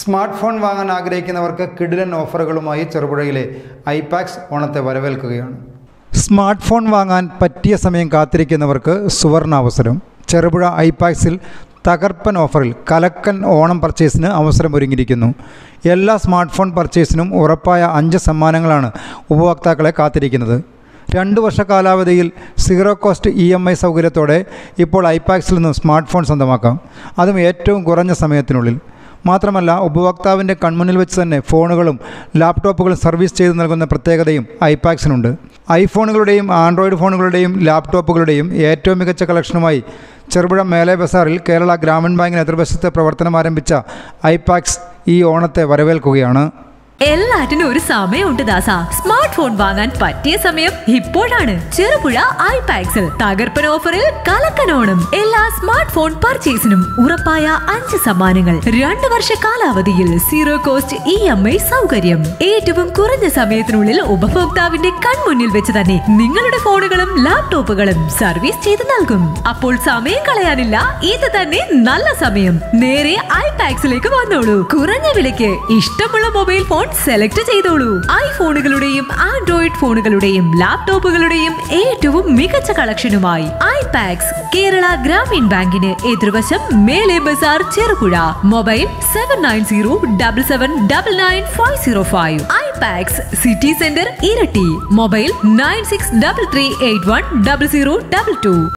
smart phone വാങ്ങാൻ ആഗ്രഹിക്കുന്നവർക്ക് കിടിലൻ ഓഫറുകളുമായി ചെറുപുഴയിലെ ഐപാക്സ് ഓണത്തെ വരവേൽക്കുകയാണ് സ്മാർട്ട് ഫോൺ വാങ്ങാൻ പറ്റിയ സമയം കാത്തിരിക്കുന്നവർക്ക് സുവർണാവസരം ചെറുപുഴ ഐപാക്സിൽ തകർപ്പൻ ഓഫറിൽ കലക്കൻ ഓണം പർച്ചേസിന് അവസരമൊരുങ്ങിയിരിക്കുന്നു എല്ലാ സ്മാർട്ട് ഫോൺ പർച്ചേസിനും ഉറപ്പായ അഞ്ച് സമ്മാനങ്ങളാണ് ഉപഭോക്താക്കളെ കാത്തിരിക്കുന്നത് രണ്ട് വർഷ കാലാവധിയിൽ zero cost E M I സൗകര്യത്തോടെ ഇപ്പോൾ ഐപാക്സിൽ നിന്ന് സ്മാർട്ട് ഫോൺ സ്വന്തമാക്കാം അതും ഏറ്റവും കുറഞ്ഞ സമയത്തിനുള്ളിൽ മാത്രമല്ല ഉപഭോക്താവിൻ്റെ കൺമുന്നിൽ വെച്ച് തന്നെ ഫോണുകളും ലാപ്ടോപ്പുകളും സർവീസ് ചെയ്ത് നൽകുന്ന പ്രത്യേകതയും ഐപാക്സിനുണ്ട് ഐഫോണുകളുടെയും ആൻഡ്രോയിഡ് ഫോണുകളുടെയും ലാപ്ടോപ്പുകളുടെയും ഏറ്റവും മികച്ച കളക്ഷനുമായി ചെറുപുഴ മേലെ ബസാറിൽ കേരള ഗ്രാമീൺ ബാങ്കിന് എതിർവശത്ത് പ്രവർത്തനം ആരംഭിച്ച ഐപാക്സ് ഈ ഓണത്തെ വരവേൽക്കുകയാണ് എല്ലാറ്റിനും ഒരു സമയമുണ്ട് ദാസ സ്മാർട്ട് ഫോൺ വാങ്ങാൻ പറ്റിയ സമയം ഇപ്പോഴാണ് ചെറുപുഴ ഐപാക്സിൽ തകർപ്പൻ ഓഫറിൽ കലക്കനോണം എല്ലാ സ്മാർട്ട് ഫോൺ പർച്ചേസിനും ഉറപ്പായ അഞ്ച് സമ്മാനങ്ങൾ രണ്ട് വർഷ കാലാവധിയിൽ zero cost E M I സൗകര്യം ഏറ്റവും കുറഞ്ഞ സമയത്തിനുള്ളിൽ ഉപഭോക്താവിന്റെ കൺമുന്നിൽ വെച്ച് തന്നെ നിങ്ങളുടെ ഫോണുകളും ലാപ്ടോപ്പുകളും സർവീസ് ചെയ്ത് നൽകും അപ്പോൾ സമയം കളയാനില്ല ഇത് തന്നെ നല്ല സമയം നേരെ ഐപാക്സിലേക്ക് വന്നോളൂ കുറഞ്ഞ വിലയ്ക്ക് ഇഷ്ടമുള്ള മൊബൈൽ ഫോൺ സെലക്ട് ചെയ്തോളൂ ഐഫോണുകളുടെയും ആൻഡ്രോയിഡ് ഫോണുകളുടെയും ലാപ്ടോപ്പുകളുടെയും ഏറ്റവും മികച്ച കളക്ഷനുമായി ഐപാക്സ് കേരള ഗ്രാമീൺ ബാങ്കിന് എതിർവശം മേലെ ബസാർ Cherupuzha mobile seven nine zero double seven double nine five zero five iPax city centre ഇരട്ടി mobile nine six double three eight one double zero double to